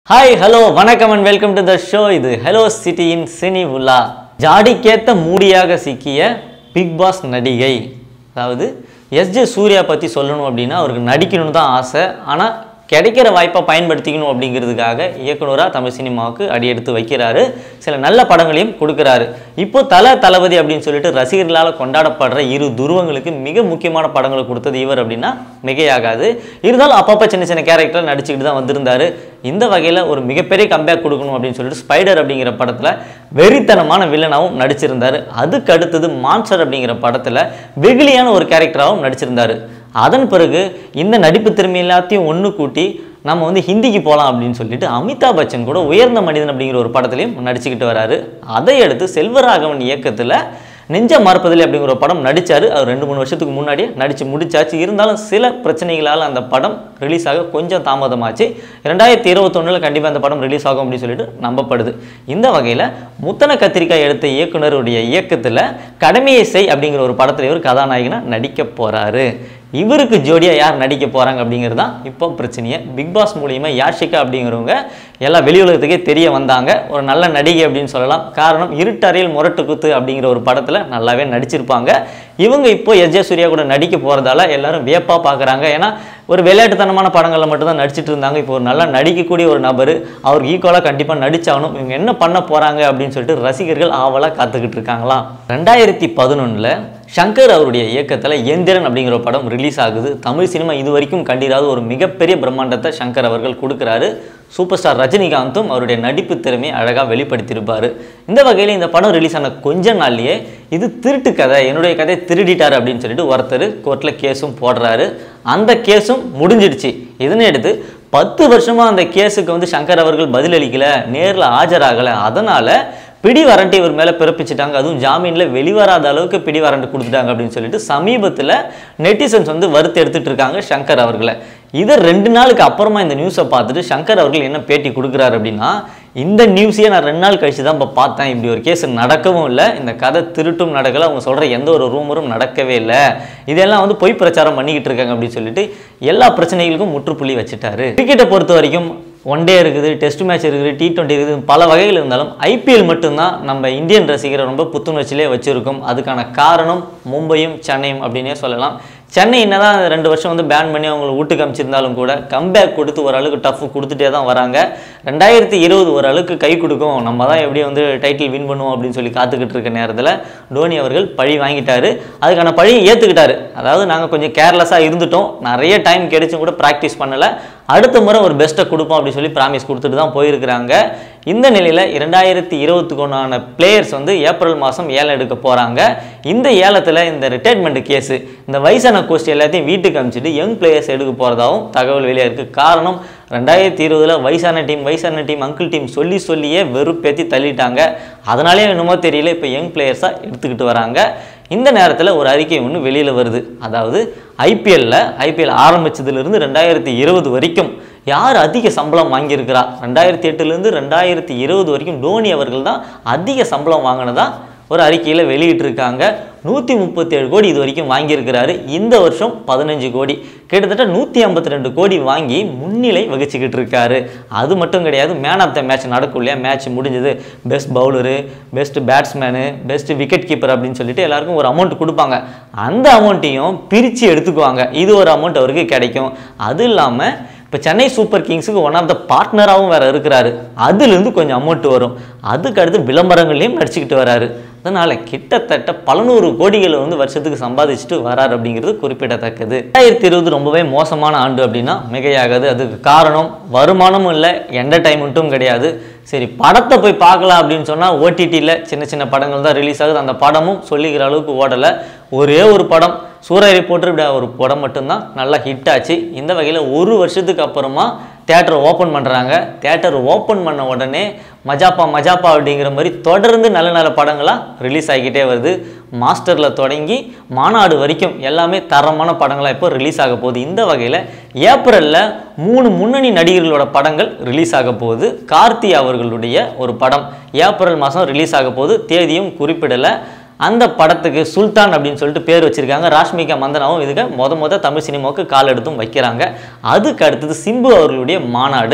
hi hello வணக்கம் and welcome to the show இது hello சிட்டியின் சினி உலா ஜாடிக்கேத்த மூடியாக சிக்கிய பிக் பாஸ் நடிகை அதாவது எஸ்ஜே சூர்யா பற்றி சொல்லணும் அப்படின்னா அவருக்கு நடிக்கணும்னு தான் ஆசை ஆனால் கிடைக்கிற வாய்ப்பை பயன்படுத்திக்கணும் அப்படிங்கிறதுக்காக இயக்குனராக தமிழ் சினிமாவுக்கு அடியெடுத்து வைக்கிறாரு சில நல்ல படங்களையும் கொடுக்குறாரு இப்போ தல தளபதி அப்படின்னு சொல்லிட்டு ரசிகர்களால் கொண்டாடப்படுற இரு துருவங்களுக்கு மிக முக்கியமான படங்களை கொடுத்தது இவர் அப்படின்னா மிகையாகாது இருந்தாலும் அப்பப்போ சின்ன சின்ன கேரக்டர் நடிச்சுக்கிட்டு தான் வந்திருந்தாரு இந்த வகையில் ஒரு மிகப்பெரிய கம்பேக் கொடுக்கணும் அப்படின்னு சொல்லிட்டு ஸ்பைடர் அப்படிங்கிற படத்தில் வெறித்தனமான வில்லனாகவும் நடிச்சிருந்தாரு அதுக்கு அடுத்தது மான்ஸ்டர் அப்படிங்கிற படத்தில் வெகுளியான ஒரு கேரக்டராகவும் நடிச்சிருந்தாரு அதன் பிறகு இந்த நடிப்பு திறமை எல்லாத்தையும் ஒன்று கூட்டி நம்ம வந்து ஹிந்திக்கு போகலாம் அப்படின்னு சொல்லிட்டு அமிதாப் பச்சன் கூட உயர்ந்த மனிதன் அப்படிங்கிற ஒரு படத்துலையும் நடிச்சுக்கிட்டு வராரு அதை அடுத்து செல்வராகவன் இயக்கத்தில் நெஞ்ச மறப்பதில்லை அப்படிங்கிற ஒரு படம் நடிச்சாரு அவர் ரெண்டு மூணு வருஷத்துக்கு முன்னாடியே நடிச்சு முடிச்சாச்சு இருந்தாலும் சில பிரச்சனைகளால் அந்த படம் ரிலீஸ் ஆக கொஞ்சம் தாமதமாச்சு ரெண்டாயிரத்தி இருபத்தொன்னில் கண்டிப்பாக அந்த படம் ரிலீஸ் ஆகும் அப்படின்னு சொல்லிட்டு நம்பப்படுது இந்த வகையில் முத்தன கத்திரிக்காய் எடுத்த இயக்குனருடைய இயக்கத்தில் கடமையை செய் அப்படிங்கிற ஒரு படத்தில் இவர் கதாநாயகனா நடிக்க போறாரு இவருக்கு ஜோடியாக யார் நடிக்க போகிறாங்க அப்படிங்கிறது தான் இப்போ பிரச்சனையே பிக் பாஸ் மூலியமா யாஷிகா அப்படிங்கிறவங்க எல்லா வெளி உலகத்துக்கே தெரிய வந்தாங்க ஒரு நல்ல நடிகை அப்படின்னு சொல்லலாம் காரணம் இருட்டறையில் முரட்டு குத்து அப்படிங்கிற ஒரு படத்தில் நல்லாவே நடிச்சிருப்பாங்க இவங்க இப்போ எஸ் ஜே சூர்யா கூட நடிக்க போகிறதால எல்லாரும் வியப்பாக பார்க்குறாங்க ஏன்னா ஒரு விளையாட்டுத்தனமான படங்களில் மட்டும்தான் நடிச்சிட்டு இருந்தாங்க இப்போ ஒரு நல்லா நடிக்கக்கூடிய ஒரு நபர் அவருக்கு ஈக்குவலாக கண்டிப்பாக நடிச்சாகணும் இவங்க என்ன பண்ண போகிறாங்க அப்படின்னு சொல்லிட்டு ரசிகர்கள் ஆவலாக காத்துக்கிட்டு இருக்காங்களாம் ரெண்டாயிரத்தி பதினொன்றில் சங்கர் அவருடைய இயக்கத்தில் எந்திரன் அப்படிங்கிற ஒரு படம் ரிலீஸ் ஆகுது தமிழ் சினிமா இது வரைக்கும் கண்டிராத ஒரு மிகப்பெரிய பிரம்மாண்டத்தை சங்கர் அவர்கள் கொடுக்குறாரு சூப்பர் ஸ்டார் ரஜினிகாந்தும் அவருடைய நடிப்பு திறமையை அழகாக வெளிப்படுத்தியிருப்பார் இந்த வகையில் இந்த படம் ரிலீஸ் ஆன கொஞ்ச நாள்லயே இது திருட்டு கதை என்னுடைய கதையை திருடிட்டார் அப்படின்னு சொல்லிட்டு ஒருத்தர் கோர்ட்டில் கேஸும் போடுறாரு அந்த கேஸும் முடிஞ்சிடுச்சு இதனை எடுத்து பத்து வருஷமாக அந்த கேஸுக்கு வந்து சங்கர் அவர்கள் பதிலளிக்கல நேரில் ஆஜராகலை அதனால் பிடி வாரண்டி இவர் மேலே பிறப்பிச்சிட்டாங்க அதுவும் ஜாமீனில் வெளிவராத அளவுக்கு பிடி வாரண்ட் கொடுத்துட்டாங்க அப்படின்னு சொல்லிட்டு சமீபத்தில் நெட்டிசன்ஸ் வந்து வறுத்து எடுத்துட்டு இருக்காங்க சங்கர் அவர்களை இதை ரெண்டு நாளுக்கு அப்புறமா இந்த நியூஸை பார்த்துட்டு சங்கர் அவர்கள் என்ன பேட்டி கொடுக்குறாரு அப்படின்னா இந்த நியூஸையே நான் ரெண்டு நாள் கழிச்சு தான் இப்போ பார்த்தேன் இப்படி ஒரு கேஸ் நடக்கவும் இல்லை இந்த கதை திருட்டும் நடக்கலை அவங்க சொல்கிற எந்த ஒரு ரூமரும் நடக்கவே இல்லை இதெல்லாம் வந்து பொய் பிரச்சாரம் பண்ணிக்கிட்டு இருக்காங்க அப்படின்னு சொல்லிட்டு எல்லா பிரச்சனைகளுக்கும் முற்றுப்புள்ளி வச்சுட்டாரு கிரிக்கெட்டை பொறுத்த வரைக்கும் ஒன் டே இருக்குது டெஸ்ட் மேட்ச் இருக்குது டி டுவெண்ட்டி இருக்குது பல வகைகள் இருந்தாலும் ஐபிஎல் மட்டும்தான் நம்ம இந்தியன் ரசிகரை ரொம்ப புத்துணர்ச்சியிலே வச்சுருக்கோம் அதுக்கான காரணம் மும்பையும் சென்னையும் அப்படின்னே சொல்லலாம் சென்னை என்னதான் ரெண்டு வருஷம் வந்து பேன் பண்ணி அவங்களை வீட்டுக்கு அமைச்சிருந்தாலும் கூட கம்பேக் கொடுத்து ஓரளவுக்கு டஃப் கொடுத்துட்டே தான் வராங்க ரெண்டாயிரத்தி இருபது ஓரளவுக்கு கை கொடுக்கும் நம்ம தான் எப்படி வந்து டைட்டில் வின் பண்ணுவோம் அப்படின்னு சொல்லி காத்துக்கிட்டு இருக்க நேரத்தில் டோனி அவர்கள் பழி வாங்கிட்டாரு அதுக்கான பழியை ஏற்றுக்கிட்டாரு அதாவது நாங்கள் கொஞ்சம் கேர்லெஸ்ஸாக இருந்துட்டோம் நிறைய டைம் கிடைச்சும் கூட ப்ராக்டிஸ் பண்ணலை அடுத்த முறை ஒரு பெஸ்ட்டை கொடுப்போம் அப்படின்னு சொல்லி ப்ராமிஸ் கொடுத்துட்டு தான் போயிருக்கிறாங்க இந்த நிலையில் இரண்டாயிரத்தி இருபத்துக்கு ஒன்றான பிளேயர்ஸ் வந்து ஏப்ரல் மாதம் ஏலம் எடுக்க போகிறாங்க இந்த ஏலத்தில் இந்த ரிட்டையர்மெண்ட் கேஸு இந்த வயசான கோஸ்ட் எல்லாத்தையும் வீட்டுக்கு அனுப்பிச்சிட்டு யங் பிளேயர்ஸ் எடுக்க போகிறதாவும் தகவல் வெளியாக இருக்குது காரணம் ரெண்டாயிரத்தி இருபதில் வயசான டீம் வயசான டீம் அங்கிள் டீம் சொல்லி சொல்லியே வெறுப்பேற்றி தள்ளிட்டாங்க அதனாலே என்னமோ தெரியல இப்போ யங் பிளேயர்ஸாக எடுத்துக்கிட்டு வராங்க இந்த நேரத்தில் ஒரு அறிக்கை ஒன்று வெளியில் வருது அதாவது ஐபிஎல்ல ஐபிஎல் ஆரம்பிச்சதுலேருந்து ரெண்டாயிரத்தி இருபது வரைக்கும் யார் அதிக சம்பளம் வாங்கியிருக்கிறா ரெண்டாயிரத்தி எட்டுலேருந்து ரெண்டாயிரத்தி இருபது வரைக்கும் டோனி அவர்கள் தான் அதிக சம்பளம் வாங்கினதா ஒரு அறிக்கையில் வெளியிட்டிருக்காங்க நூற்றி முப்பத்தேழு கோடி இது வரைக்கும் வாங்கியிருக்கிறாரு இந்த வருஷம் பதினஞ்சு கோடி கிட்டத்தட்ட நூற்றி ஐம்பத்தி ரெண்டு கோடி வாங்கி முன்னிலை வகிச்சுக்கிட்டு இருக்காரு அது மட்டும் கிடையாது மேன் ஆஃப் த மேட்ச் நடக்கும் இல்லையா மேட்ச் முடிஞ்சது best bowler best batsman best wicket keeper அப்படின்னு சொல்லிட்டு எல்லாருக்கும் ஒரு அமௌண்ட் கொடுப்பாங்க அந்த அமௌண்ட்டையும் பிரித்து எடுத்துக்குவாங்க இது ஒரு அமௌண்ட் அவருக்கு கிடைக்கும் அது இல்லாமல் இப்போ சென்னை சூப்பர் கிங்ஸுக்கு ஒன் ஆஃப் த பார்ட்னராகவும் வேறு இருக்கிறாரு அதுலேருந்து கொஞ்சம் அமௌண்ட் வரும் அதுக்கு அடுத்து விளம்பரங்கள்லையும் நடிச்சுக்கிட்டு வராரு அதனால் கிட்டத்தட்ட பல நூறு கோடிகளை வந்து வருஷத்துக்கு சம்பாதிச்சுட்டு வராரு அப்படிங்கிறது குறிப்பிடத்தக்கது ரெண்டாயிரத்தி இருபது ரொம்பவே மோசமான ஆண்டு அப்படின்னா மிகையாகாது அதுக்கு காரணம் வருமானமும் இல்லை என்டர்டைன்மெண்ட்டும் கிடையாது சரி படத்தை போய் பார்க்கலாம் அப்படின்னு சொன்னால் ஓடிடியில் சின்ன சின்ன படங்கள் தான் ரிலீஸ் ஆகுது அந்த படமும் சொல்லிக்கிற அளவுக்கு ஓடலை ஒரே ஒரு படம் சூரிய போட்டு இப்படி ஒரு படம் மட்டும்தான் நல்லா ஹிட் ஆச்சு இந்த வகையில் ஒரு வருஷத்துக்கு அப்புறமா தேட்டரை ஓப்பன் பண்ணுறாங்க தேட்டர் ஓப்பன் பண்ண உடனே மஜாப்பா மஜாப்பா அப்படிங்கிற மாதிரி தொடர்ந்து நல்ல நல்ல படங்களாக ரிலீஸ் ஆகிக்கிட்டே வருது மாஸ்டரில் தொடங்கி மாநாடு வரைக்கும் எல்லாமே தரமான படங்களாக இப்போ ரிலீஸ் ஆக போகுது இந்த வகையில் ஏப்ரலில் மூணு முன்னணி நடிகர்களோட படங்கள் ரிலீஸ் ஆக போகுது கார்த்தி அவர்களுடைய ஒரு படம் ஏப்ரல் மாதம் ரிலீஸ் ஆக போகுது தேதியும் குறிப்பிடலை அந்த படத்துக்கு சுல்தான் அப்படின்னு சொல்லிட்டு பேர் வச்சிருக்காங்க ராஷ்மிகா மந்தனாவும் இதுக்கு முத முத தமிழ் சினிமாவுக்கு கால் எடுத்தும் வைக்கிறாங்க அதுக்கு அடுத்தது சிம்பு அவர்களுடைய மாநாடு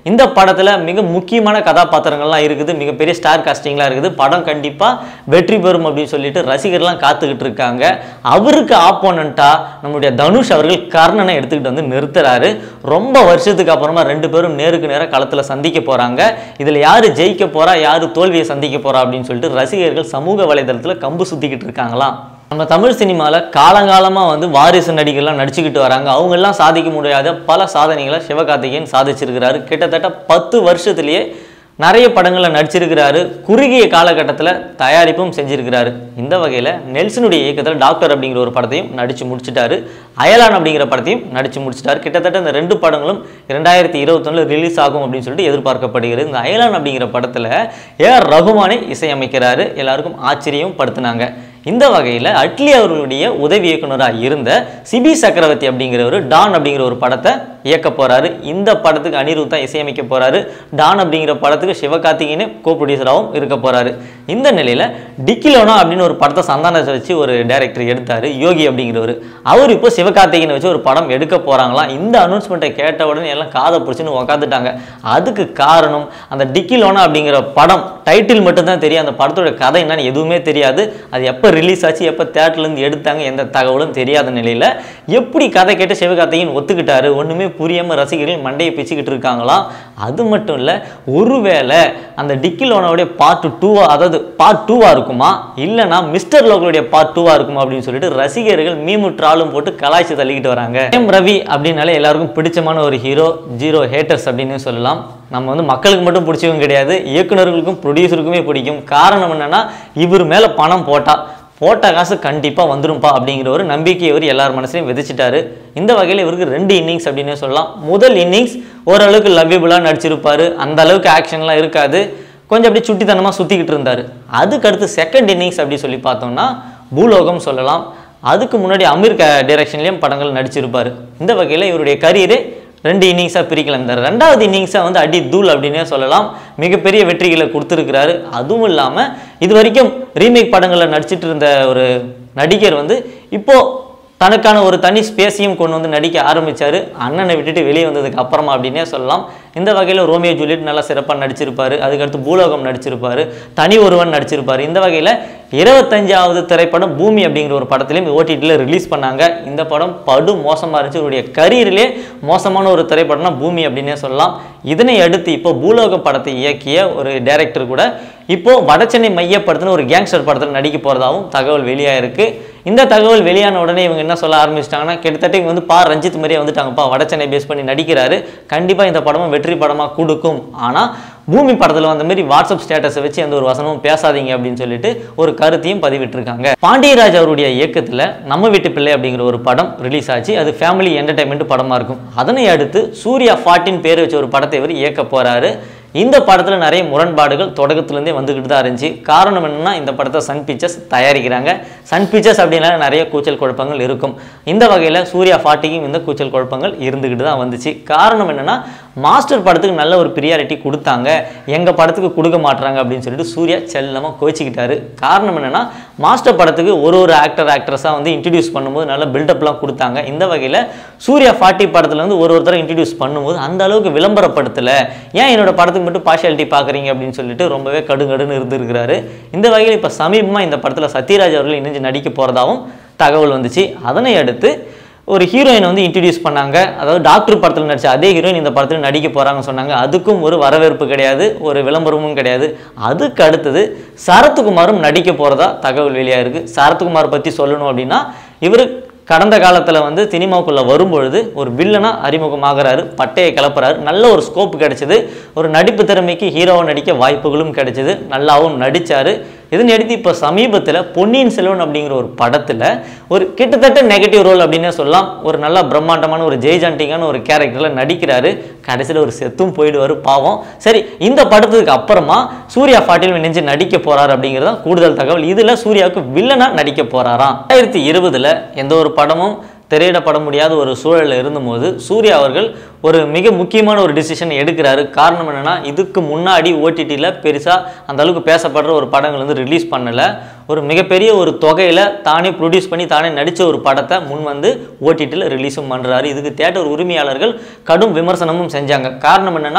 இந்த படத்தில் மிக முக்கியமான கதாபாத்திரங்கள்லாம் இருக்குது மிகப்பெரிய ஸ்டார் காஸ்டிங்லாம் இருக்குது படம் கண்டிப்பாக வெற்றி பெறும் அப்படின்னு சொல்லிட்டு ரசிகர்லாம் காத்துக்கிட்டு இருக்காங்க அவருக்கு ஆப்போனண்ட்டாக நம்முடைய தனுஷ் அவர்கள் கர்ணனை எடுத்துக்கிட்டு வந்து நிறுத்துறாரு ரொம்ப வருஷத்துக்கு அப்புறமா ரெண்டு பேரும் நேருக்கு நேராக களத்தில் சந்திக்க போகிறாங்க இதில் யார் ஜெயிக்க போகிறா யார் தோல்வியை சந்திக்க போகிறா அப்படின்னு சொல்லிட்டு ரசிகர்கள் சமூக வலைதளத்தில் கம்பு சுற்றிக்கிட்டு இருக்காங்களாம் நம்ம தமிழ் சினிமாவில் காலங்காலமாக வந்து வாரிசு நடிகர்லாம் நடிச்சுக்கிட்டு வராங்க அவங்கெல்லாம் சாதிக்க முடியாத பல சாதனைகளை சிவகார்த்திகேயன் சாதிச்சிருக்கிறாரு கிட்டத்தட்ட பத்து வருஷத்துலேயே நிறைய படங்களில் நடிச்சிருக்கிறாரு குறுகிய காலகட்டத்தில் தயாரிப்பும் செஞ்சிருக்கிறாரு இந்த வகையில் நெல்சனுடைய இயக்கத்தில் டாக்டர் அப்படிங்கிற ஒரு படத்தையும் நடித்து முடிச்சிட்டாரு அயலான் அப்படிங்கிற படத்தையும் நடித்து முடிச்சிட்டாரு கிட்டத்தட்ட இந்த ரெண்டு படங்களும் இரண்டாயிரத்தி இருபத்தொன்னில் ரிலீஸ் ஆகும் அப்படின்னு சொல்லிட்டு எதிர்பார்க்கப்படுகிறது இந்த அயலான் அப்படிங்கிற படத்தில் ஏஆர் ரகுமானே இசையமைக்கிறாரு எல்லாருக்கும் ஆச்சரியம் படுத்தினாங்க இந்த வகையில் அட்லி அவர்களுடைய உதவி இயக்குனராக இருந்த சிபி சக்கரவர்த்தி அப்படிங்கிறவர் டான் அப்படிங்கிற ஒரு படத்தை இயக்க போறாரு இந்த படத்துக்கு அனிருத் தான் இசையமைக்க போறாரு டான் அப்படிங்கிற படத்துக்கு சிவகார்த்திகேயனே கோ ப்ரொடியூசராகவும் இருக்க போறாரு இந்த நிலையில் டிக்கிலோனா அப்படின்னு ஒரு படத்தை சந்தானத்தை வச்சு ஒரு டைரக்டர் எடுத்தாரு யோகி அப்படிங்கிறவர் அவர் இப்போ சிவகார்த்திகேயனை வச்சு ஒரு படம் எடுக்க போறாங்களாம் இந்த அனௌன்ஸ்மெண்ட்டை கேட்ட உடனே எல்லாம் காதை பிடிச்சின்னு உக்காந்துட்டாங்க அதுக்கு காரணம் அந்த டிக்கிலோனா அப்படிங்கிற படம் டைட்டில் மட்டும்தான் தெரியும் அந்த படத்தோட கதை என்னன்னு எதுவுமே தெரியாது அது எப்போ ரிலீஸ் ஆச்சு எப்போ தேட்டர்லேருந்து எடுத்தாங்க எந்த தகவலும் தெரியாத நிலையில் எப்படி கதை கேட்டு சிவகார்த்திகேயன் ஒத்துக்கிட்டாரு ஒன்றுமே புரியாமல் ரசிகர்கள் மண்டையை பிச்சுக்கிட்டு இருக்காங்களாம் அது மட்டும் இல்லை ஒருவேளை அந்த டிக்கிலோனாவுடைய பார்ட் டூவா அதாவது பார்ட் டூவாக இருக்குமா இல்லைனா மிஸ்டர் லோக்கலுடைய பார்ட் டூவாக இருக்குமா அப்படின்னு சொல்லிட்டு ரசிகர்கள் மீமுற்றாலும் போட்டு கலாய்ச்சி தள்ளிக்கிட்டு வராங்க எம் ரவி அப்படின்னாலே எல்லாருக்கும் பிடிச்சமான ஒரு ஹீரோ ஜீரோ ஹேட்டர்ஸ் அப்படின்னு சொல்லலாம் நம்ம வந்து மக்களுக்கு மட்டும் பிடிச்சவங்க கிடையாது இயக்குனர்களுக்கும் ப்ரொடியூசருக்குமே பிடிக்கும் காரணம் என்னன்னா இவர் மேலே பணம் போட்டா போட்ட காசு கண்டிப்பாக வந்துரும்பா அப்படிங்கிற ஒரு நம்பிக்கை இவர் எல்லார் மனசுலையும் விதைச்சிட்டாரு இந்த வகையில் இவருக்கு ரெண்டு இன்னிங்ஸ் அப்படின்னே சொல்லலாம் முதல் இன்னிங்ஸ் ஓரளவுக்கு லவ்யபுளாக நடிச்சிருப்பாரு அந்த அளவுக்கு ஆக்ஷன்லாம் இருக்காது கொஞ்சம் அப்படியே சுட்டித்தனமாக சுற்றிக்கிட்டு இருந்தார் அதுக்கடுத்து செகண்ட் இன்னிங்ஸ் அப்படி சொல்லி பார்த்தோம்னா பூலோகம் சொல்லலாம் அதுக்கு முன்னாடி அமீர் க டைரக்ஷன்லேயும் படங்கள் நடிச்சிருப்பார் இந்த வகையில் இவருடைய கரியரே ரெண்டு இன்னிங்ஸாக பிரிக்கலாம் இந்த ரெண்டாவது இன்னிங்ஸாக வந்து அடி தூள் அப்படின்னே சொல்லலாம் மிகப்பெரிய வெற்றிகளை கொடுத்துருக்கிறாரு அதுவும் இல்லாமல் இது வரைக்கும் ரீமேக் படங்களில் நடிச்சிட்டு இருந்த ஒரு நடிகர் வந்து இப்போது தனக்கான ஒரு தனி ஸ்பேஸையும் கொண்டு வந்து நடிக்க ஆரம்பிச்சாரு அண்ணனை விட்டுட்டு வெளியே வந்ததுக்கு அப்புறமா அப்படின்னே சொல்லலாம் இந்த வகையில் ரோமியோ ஜூலியட் நல்லா சிறப்பாக நடிச்சிருப்பாரு அதுக்கடுத்து பூலோகம் நடிச்சிருப்பாரு தனி ஒருவன் நடிச்சிருப்பாரு இந்த வகையில் இருபத்தஞ்சாவது திரைப்படம் பூமி அப்படிங்கிற ஒரு படத்திலையும் ஓடிடியில் ரிலீஸ் பண்ணாங்க இந்த படம் படு மோசமாக இருந்துச்சு இவருடைய கரியரிலே மோசமான ஒரு திரைப்படம்னா பூமி அப்படின்னே சொல்லலாம் இதனை அடுத்து இப்போ பூலோக படத்தை இயக்கிய ஒரு டைரக்டர் கூட இப்போ வடசென்னை மையப்படுத்தின ஒரு கேங்ஸ்டர் படத்தில் நடிக்க போகிறதாவும் தகவல் வெளியாயிருக்கு இந்த தகவல் வெளியான உடனே இவங்க என்ன சொல்ல ஆரம்பிச்சிட்டாங்கன்னா கிட்டத்தட்ட இவங்க வந்து பா ரஞ்சித் மாதிரியே வந்துட்டாங்கப்பா வடசென்னை பேஸ் பண்ணி நடிக்கிறாரு கண்டிப்பாக இந்த படமும் வெற்றி படமாக கொடுக்கும் ஆனால் பூமி படத்தில் வந்த மாதிரி வாட்ஸ்அப் ஸ்டேட்டஸை வச்சு எந்த ஒரு வசனமும் பேசாதீங்க அப்படின்னு சொல்லிட்டு ஒரு கருத்தையும் பதிவிட்டிருக்காங்க பாண்டியராஜ் அவருடைய இயக்கத்தில் நம்ம வீட்டு பிள்ளை அப்படிங்கிற ஒரு படம் ரிலீஸ் ஆச்சு அது ஃபேமிலி என்டர்டைன்மெண்ட் படமாக இருக்கும் அதனை அடுத்து சூர்யா ஃபார்ட்டின் பேர் வச்ச ஒரு படத்தை இவர் இயக்க போகிறாரு இந்த படத்தில் நிறைய முரண்பாடுகள் தொடக்கத்துலேருந்தே வந்துக்கிட்டு தான் இருந்துச்சு காரணம் என்னன்னா இந்த படத்தை சன் பிக்சர்ஸ் தயாரிக்கிறாங்க சன் பிக்சர்ஸ் அப்படின்னா நிறைய கூச்சல் குழப்பங்கள் இருக்கும் இந்த வகையில் சூர்யா ஃபார்ட்டிக்கும் இந்த கூச்சல் குழப்பங்கள் இருந்துக்கிட்டு தான் வந்துச்சு காரணம் என்னன்னா மாஸ்டர் படத்துக்கு நல்ல ஒரு ப்ரியாரிட்டி கொடுத்தாங்க எங்கள் படத்துக்கு கொடுக்க மாட்றாங்க அப்படின்னு சொல்லிட்டு சூர்யா செல்லமாக கோச்சிக்கிட்டாரு காரணம் என்னன்னா மாஸ்டர் படத்துக்கு ஒரு ஒரு ஆக்டர் ஆக்ட்ரஸாக வந்து இன்ட்ரடியூஸ் பண்ணும்போது நல்ல பில்டப்லாம் கொடுத்தாங்க இந்த வகையில் சூர்யா ஃபார்ட்டி படத்தில் வந்து ஒரு ஒருத்தரை இன்ட்ரடியூஸ் பண்ணும்போது அந்த அளவுக்கு விளம்பரப்படுத்தலை ஏன் என்னோட படத்துக்கு மட்டும் பார்ஷியாலிட்டி பார்க்குறீங்க அப்படின்னு சொல்லிட்டு ரொம்பவே கடுங்கடுன்னு இருந்திருக்கிறாரு இந்த வகையில் இப்போ சமீபமாக இந்த படத்தில் சத்யராஜ் அவர்கள் இணைஞ்சு நடிக்க போகிறதாவும் தகவல் வந்துச்சு அதனை அடுத்து ஒரு ஹீரோயின் வந்து இன்ட்ரடியூஸ் பண்ணாங்க அதாவது டாக்டர் படத்தில் நடிச்ச அதே ஹீரோயின் இந்த படத்தில் நடிக்க போகிறாங்கன்னு சொன்னாங்க அதுக்கும் ஒரு வரவேற்பு கிடையாது ஒரு விளம்பரமும் கிடையாது அதுக்கு அடுத்தது சரத்குமாரும் நடிக்க போகிறதா தகவல் வெளியாயிருக்கு சரத்குமார் பற்றி சொல்லணும் அப்படின்னா இவர் கடந்த காலத்தில் வந்து சினிமாவுக்குள்ளே வரும்பொழுது ஒரு வில்லனாக அறிமுகமாகறாரு பட்டையை கிளப்புறாரு நல்ல ஒரு ஸ்கோப் கிடைச்சது ஒரு நடிப்பு திறமைக்கு ஹீரோவை நடிக்க வாய்ப்புகளும் கிடைச்சது நல்லாவும் நடித்தார் இதனை அடுத்து இப்போ சமீபத்தில் பொன்னியின் செல்வன் அப்படிங்கிற ஒரு படத்தில் ஒரு கிட்டத்தட்ட நெகட்டிவ் ரோல் அப்படின்னே சொல்லலாம் ஒரு நல்ல பிரம்மாண்டமான ஒரு ஜெய்ஜாண்டிங்கான ஒரு கேரக்டரில் நடிக்கிறாரு கடைசியில் ஒரு செத்தும் போயிடுவார் பாவம் சரி இந்த படத்துக்கு அப்புறமா சூர்யா பாட்டில் இணைஞ்சு நடிக்க போறாரு அப்படிங்கிறது தான் கூடுதல் தகவல் இதில் சூர்யாவுக்கு வில்லனா நடிக்க போறாராம் ரெண்டாயிரத்தி இருபதுல எந்த ஒரு படமும் திரையிடப்பட முடியாத ஒரு சூழலில் இருந்தபோது சூர்யா அவர்கள் ஒரு மிக முக்கியமான ஒரு டிசிஷன் எடுக்கிறாரு காரணம் என்னன்னா இதுக்கு முன்னாடி ஓடிடியில் பெருசாக அந்த அளவுக்கு பேசப்படுற ஒரு படங்கள் வந்து ரிலீஸ் பண்ணலை ஒரு மிகப்பெரிய ஒரு தொகையில் தானே ப்ரொடியூஸ் பண்ணி தானே நடித்த ஒரு படத்தை முன் வந்து ஓடிடியில் ரிலீஸும் பண்ணுறாரு இதுக்கு தேட்டர் உரிமையாளர்கள் கடும் விமர்சனமும் செஞ்சாங்க காரணம் என்னன்னா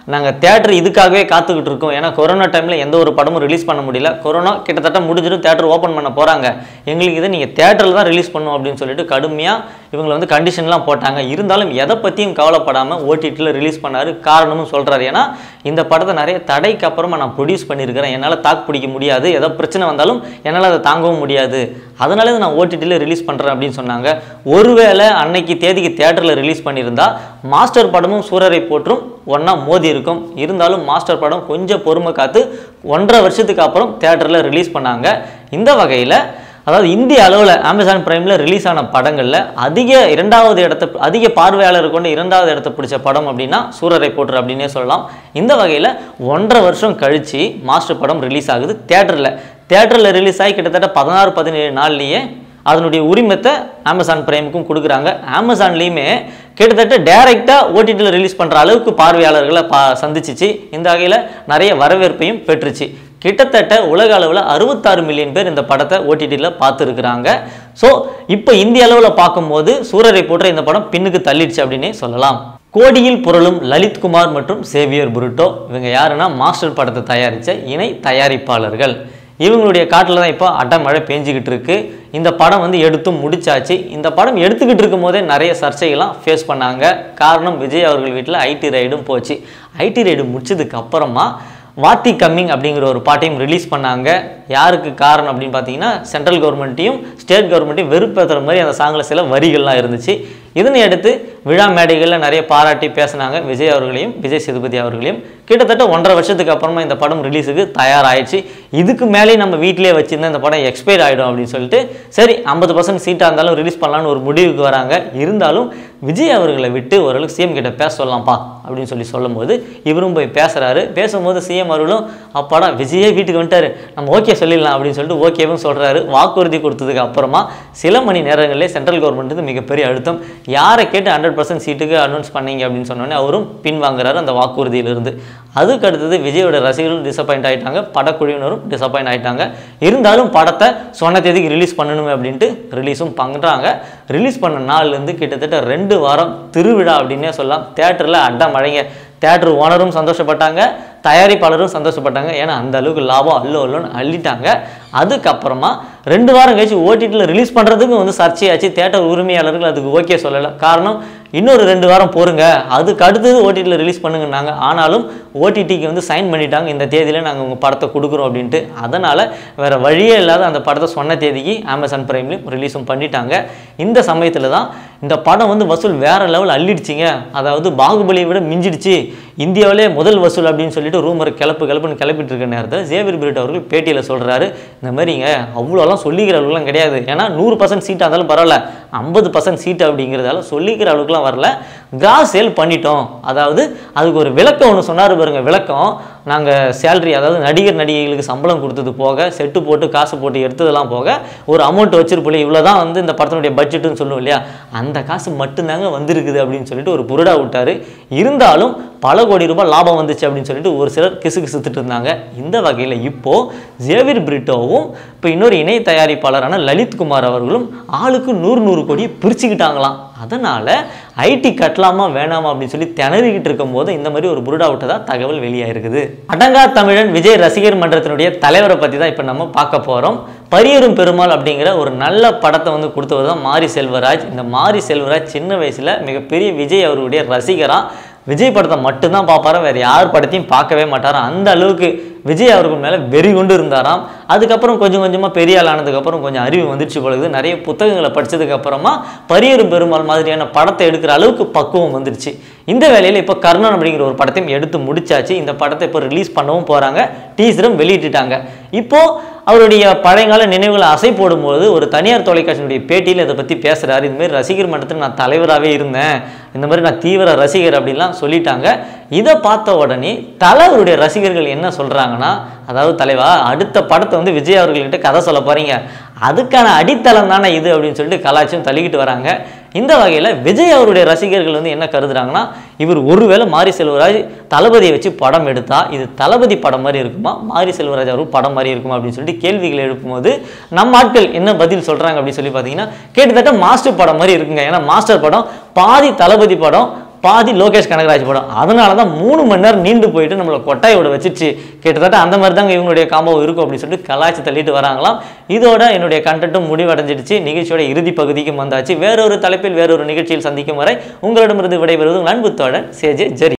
நாங்கள் தேட்டர் இதுக்காகவே காத்துக்கிட்டு இருக்கோம் ஏன்னா கொரோனா டைமில் எந்த ஒரு படமும் ரிலீஸ் பண்ண முடியல கொரோனா கிட்டத்தட்ட முடிஞ்சிடும் தேட்டர் ஓப்பன் பண்ண போகிறாங்க எங்களுக்கு இதை நீங்கள் தேட்டரில் தான் ரிலீஸ் பண்ணும் அப்படின்னு சொல்லிட்டு கடுமையாக இவங்களை வந்து கண்டிஷன்லாம் போட்டாங்க இருந்தாலும் எதை பற்றியும் கவலைப்படாமல் ஓடிடியில் ரிலீஸ் பண்ணாரு காரணமும் சொல்கிறாரு ஏன்னா இந்த படத்தை நிறைய தடைக்கு அப்புறமா நான் ப்ரொடியூஸ் பண்ணியிருக்கிறேன் என்னால் தாக்கு பிடிக்க முடியாது ஏதோ பிரச்சனை வந்தாலும் என்னால் அதை தாங்கவும் முடியாது அதனால தான் நான் ஓடிடியில் ரிலீஸ் பண்ணுறேன் அப்படின்னு சொன்னாங்க ஒருவேளை அன்னைக்கு தேதிக்கு தேட்டரில் ரிலீஸ் பண்ணியிருந்தா மாஸ்டர் படமும் சூரரை போற்றும் ஒன்றா மோதி இருக்கும் இருந்தாலும் மாஸ்டர் படம் கொஞ்சம் பொறுமை காத்து ஒன்றரை வருஷத்துக்கு அப்புறம் தேட்டரில் ரிலீஸ் பண்ணாங்க இந்த வகையில் அதாவது இந்திய அளவில் அமேசான் பிரைமில் ரிலீஸ் ஆன படங்களில் அதிக இரண்டாவது இடத்த அதிக பார்வையாளர் கொண்டு இரண்டாவது இடத்த பிடிச்ச படம் அப்படின்னா சூரரை போற்று அப்படின்னே சொல்லலாம் இந்த வகையில் ஒன்றரை வருஷம் கழித்து மாஸ்டர் படம் ரிலீஸ் ஆகுது தேட்டரில் தேட்டரில் ரிலீஸ் ஆகி கிட்டத்தட்ட பதினாறு பதினேழு நாள்லேயே அதனுடைய உரிமத்தை அமேசான் பிரைமுக்கும் கொடுக்குறாங்க அமேசான்லேயுமே கிட்டத்தட்ட டைரெக்டாக ஓடிடியில் ரிலீஸ் பண்ணுற அளவுக்கு பார்வையாளர்களை பா சந்திச்சிச்சு இந்த வகையில் நிறைய வரவேற்பையும் பெற்றுச்சு கிட்டத்தட்ட உலக அளவில் அறுபத்தாறு மில்லியன் பேர் இந்த படத்தை ஓடிடியில் பார்த்துருக்குறாங்க ஸோ இப்போ இந்திய அளவில் பார்க்கும்போது சூரரை போன்ற இந்த படம் பின்னுக்கு தள்ளிடுச்சு அப்படின்னே சொல்லலாம் கோடியில் புரளும் லலித்குமார் மற்றும் சேவியர் புருட்டோ இவங்க யாருன்னா மாஸ்டர் படத்தை தயாரித்த இணை தயாரிப்பாளர்கள் இவங்களுடைய காட்டில் தான் இப்போ அடமழை பேஞ்சிக்கிட்டு இருக்கு இந்த படம் வந்து எடுத்தும் முடிச்சாச்சு இந்த படம் எடுத்துக்கிட்டு இருக்கும் போதே நிறைய சர்ச்சைகள்லாம் ஃபேஸ் பண்ணாங்க காரணம் விஜய் அவர்கள் வீட்டில் ஐடி ரைடும் போச்சு ஐடி ரைடு முடிச்சதுக்கு அப்புறமா வாத்தி கம்மிங் அப்படிங்கிற ஒரு பாட்டையும் ரிலீஸ் பண்ணாங்க யாருக்கு காரணம் அப்படின்னு பார்த்தீங்கன்னா சென்ட்ரல் கவர்மெண்ட்டையும் ஸ்டேட் கவர்மெண்ட்டையும் வெறுப்பேற்றுற மாதிரி அந்த சாங்கில் சில வரிகள்லாம் இருந்துச்சு இதனை அடுத்து விழா மேடைகளில் நிறைய பாராட்டி பேசினாங்க விஜய் அவர்களையும் விஜய் சேதுபதி அவர்களையும் கிட்டத்தட்ட ஒன்றரை வருஷத்துக்கு அப்புறமா இந்த படம் ரிலீஸுக்கு தயாராகிடுச்சு இதுக்கு மேலே நம்ம வீட்டிலே வச்சிருந்தா இந்த படம் எக்ஸ்பைர் ஆகிடும் அப்படின்னு சொல்லிட்டு சரி ஐம்பது பர்சன்ட் சீட்டாக இருந்தாலும் ரிலீஸ் பண்ணலான்னு ஒரு முடிவுக்கு வராங்க இருந்தாலும் விஜய் அவர்களை விட்டு ஓரளவுக்கு சிஎம் கிட்ட பேச சொல்லலாம்ப்பா அப்படின்னு சொல்லி சொல்லும்போது இவரும் போய் பேசுகிறாரு பேசும்போது சிஎம் அவர்களும் அப்பாடா விஜயே வீட்டுக்கு வந்துட்டாரு நம்ம ஓகே சொல்லிடலாம் அப்படின்னு சொல்லிட்டு ஓகேவும் சொல்கிறாரு வாக்குறுதி கொடுத்ததுக்கு அப்புறமா சில மணி நேரங்களிலே சென்ட்ரல் கவர்மெண்ட் மிகப்பெரிய அழுத்தம் யாரை கேட்டு ஹண்ட்ரட் பர்சன்ட் சீட்டுக்கு அனௌன்ஸ் பண்ணீங்க அப்படின்னு சொன்னோன்னே அவரும் பின்வாங்குறாரு அந்த வாக்குறுதியிலிருந்து அதுக்கு அடுத்தது விஜயோட ரசிகர்களும் டிசப்பாயிண்ட் ஆயிட்டாங்க படக்குழுவினரும் டிசப்பாயிண்ட் ஆயிட்டாங்க இருந்தாலும் படத்தை சொன்ன தேதிக்கு ரிலீஸ் பண்ணணுமே அப்படின்ட்டு ரிலீஸும் பண்ணுறாங்க ரிலீஸ் பண்ண நாள்லேருந்து கிட்டத்தட்ட ரெண்டு வாரம் திருவிழா அப்படின்னே சொல்லலாம் தேட்டரில் அட்டை மழைங்க தேட்டர் ஓனரும் சந்தோஷப்பட்டாங்க தயாரிப்பாளரும் சந்தோஷப்பட்டாங்க ஏன்னா அந்த அளவுக்கு லாபம் அல்லோ அல்லோன்னு அள்ளிட்டாங்க அதுக்கப்புறமா ரெண்டு வாரம் கழிச்சு ஓடிடியில் ரிலீஸ் பண்ணுறதுக்கு வந்து சர்ச்சையாச்சு தேட்டர் உரிமையாளர்கள் அதுக்கு ஓகே சொல்லலை காரணம் இன்னொரு ரெண்டு வாரம் போருங்க அதுக்கு அடுத்தது ஓடிடியில் ரிலீஸ் பண்ணுங்கன்னாங்க ஆனாலும் ஓடிடிக்கு வந்து சைன் பண்ணிட்டாங்க இந்த தேதியில் நாங்கள் உங்கள் படத்தை கொடுக்குறோம் அப்படின்ட்டு அதனால் வேறு வழியே இல்லாத அந்த படத்தை சொன்ன தேதிக்கு அமேசான் பிரைம்லையும் ரிலீஸும் பண்ணிட்டாங்க இந்த சமயத்தில் தான் இந்த படம் வந்து வசூல் வேறு லெவல் அள்ளிடுச்சிங்க அதாவது பாகுபலியை விட மிஞ்சிடுச்சு இந்தியாவிலே முதல் வசூல் அப்படின்னு சொல்லிட்டு ரூமர் கிளப்பு கிளப்புன்னு கிளப்பிட்டு இருக்க நேரத்தில் ஜேவிர் பிரிட் அவர்கள் பேட்டியில் சொல்கிறாரு இந்த மாதிரிங்க அவ்வளோலாம் சொல்லிக்கிற அளவுக்குலாம் கிடையாது ஏன்னா நூறு பர்சன்ட் சீட்டாக இருந்தாலும் பரவாயில்ல ஐம்பது பர்சன்ட் சீட் அப்படிங்கிறதால சொல்லிக்கிற அளவுக்குலாம் வரல கிராஸ் சேல் பண்ணிட்டோம் அதாவது அதுக்கு ஒரு விளக்கம் ஒன்று சொன்னார் பாருங்க விளக்கம் நாங்கள் சேலரி அதாவது நடிகர் நடிகைகளுக்கு சம்பளம் கொடுத்தது போக செட்டு போட்டு காசு போட்டு எடுத்ததெல்லாம் போக ஒரு அமௌண்ட் வச்சிருப்போம் இவ்வளோ தான் வந்து இந்த படத்தினுடைய பட்ஜெட்டுன்னு சொல்லுவோம் இல்லையா அந்த காசு மட்டும்தாங்க வந்திருக்குது அப்படின்னு சொல்லிட்டு ஒரு புருடா விட்டார் இருந்தாலும் பல கோடி ரூபாய் லாபம் வந்துச்சு அப்படின்னு சொல்லிட்டு ஒரு சிலர் கிசு கிசுத்துட்டு இருந்தாங்க இந்த வகையில் இப்போ ஜேவிர் பிரிட்டோவும் இப்போ இன்னொரு இணை தயாரிப்பாளரான லலித் குமார் அவர்களும் ஆளுக்கு நூறு நூறு கோடி பிரிச்சுக்கிட்டாங்களாம் அதனால் ஐடி கட்டலாமா வேணாமா அப்படின்னு சொல்லி திணறிக்கிட்டு இருக்கும்போது இந்த மாதிரி ஒரு புருடா விட்டதா தகவல் வெளியாயிருக்குது அடங்கா தமிழன் விஜய் ரசிகர் மன்றத்தினுடைய தலைவரை பற்றி தான் இப்போ நம்ம பார்க்க போகிறோம் பரியரும் பெருமாள் அப்படிங்கிற ஒரு நல்ல படத்தை வந்து கொடுத்தவர் தான் மாரி செல்வராஜ் இந்த மாரி செல்வராஜ் சின்ன வயசில் மிகப்பெரிய விஜய் அவருடைய ரசிகராக விஜய் படத்தை மட்டும்தான் பார்ப்பாரா வேறு யார் படத்தையும் பார்க்கவே மாட்டாராம் அந்த அளவுக்கு விஜய் அவர்கள் மேலே வெறி கொண்டு இருந்தாராம் அதுக்கப்புறம் கொஞ்சம் கொஞ்சமாக பெரிய ஆள் ஆனதுக்கப்புறம் கொஞ்சம் அறிவு வந்துடுச்சு பொழுது நிறைய புத்தகங்களை படிச்சதுக்கு அப்புறமா பரியரும் பெருமாள் மாதிரியான படத்தை எடுக்கிற அளவுக்கு பக்குவம் வந்துடுச்சு இந்த வேலையில் இப்போ கர்ணன் அப்படிங்கிற ஒரு படத்தையும் எடுத்து முடிச்சாச்சு இந்த படத்தை இப்போ ரிலீஸ் பண்ணவும் போகிறாங்க டீசரும் வெளியிட்டுட்டாங்க இப்போ அவருடைய பழையங்கால நினைவுகளை அசை போடும்போது ஒரு தனியார் தொலைக்காட்சியினுடைய பேட்டியில் இதை பற்றி பேசுகிறாரு இந்த மாதிரி ரசிகர் மன்றத்தில் நான் தலைவராகவே இருந்தேன் இந்த மாதிரி நான் தீவிர ரசிகர் அப்படின்லாம் சொல்லிட்டாங்க இதை பார்த்த உடனே தலை அவருடைய ரசிகர்கள் என்ன சொல்கிறாங்கன்னா அதாவது தலைவா அடுத்த படத்தை வந்து விஜய் அவர்கள்கிட்ட கதை சொல்ல போகிறீங்க அதுக்கான அடித்தளம் தானே இது அப்படின்னு சொல்லிட்டு கலாச்சும் தள்ளிக்கிட்டு வராங்க இந்த வகையில் விஜய் அவருடைய ரசிகர்கள் வந்து என்ன கருதுறாங்கன்னா இவர் ஒருவேளை மாரி செல்வராஜ் தளபதியை வச்சு படம் எடுத்தா இது தளபதி படம் மாதிரி இருக்குமா மாரி செல்வராஜ் அவரும் படம் மாதிரி இருக்குமா அப்படின்னு சொல்லிட்டு கேள்விகள் எழுப்பும்போது நம்ம ஆட்கள் என்ன பதில் சொல்கிறாங்க அப்படின்னு சொல்லி பார்த்தீங்கன்னா கிட்டத்தட்ட மாஸ்டர் படம் மாதிரி இருக்குங்க ஏன்னா மாஸ்டர் படம் பாதி தளபதி படம் பாதி லோகேஷ் கனகராஜ் படம் அதனால தான் மூணு மணி நேரம் நீண்டு போயிட்டு நம்மளை கொட்டாயோட வச்சிருச்சு கிட்டத்தட்ட அந்த மாதிரி தாங்க இவங்களுடைய காம்போ இருக்கும் அப்படின்னு சொல்லிட்டு கலாய்ச்சி தள்ளிட்டு வராங்களாம் இதோட என்னுடைய கண்டென்ட்டும் முடிவடைஞ்சிடுச்சு நிகழ்ச்சியோட இறுதி பகுதிக்கு வந்தாச்சு வேறொரு தலைப்பில் வேறொரு நிகழ்ச்சியில் சந்திக்கும் வரை உங்களிடமிருந்து விடைபெறுவது உங்கள் அன்பு தோழன் சேஜே ஜெரி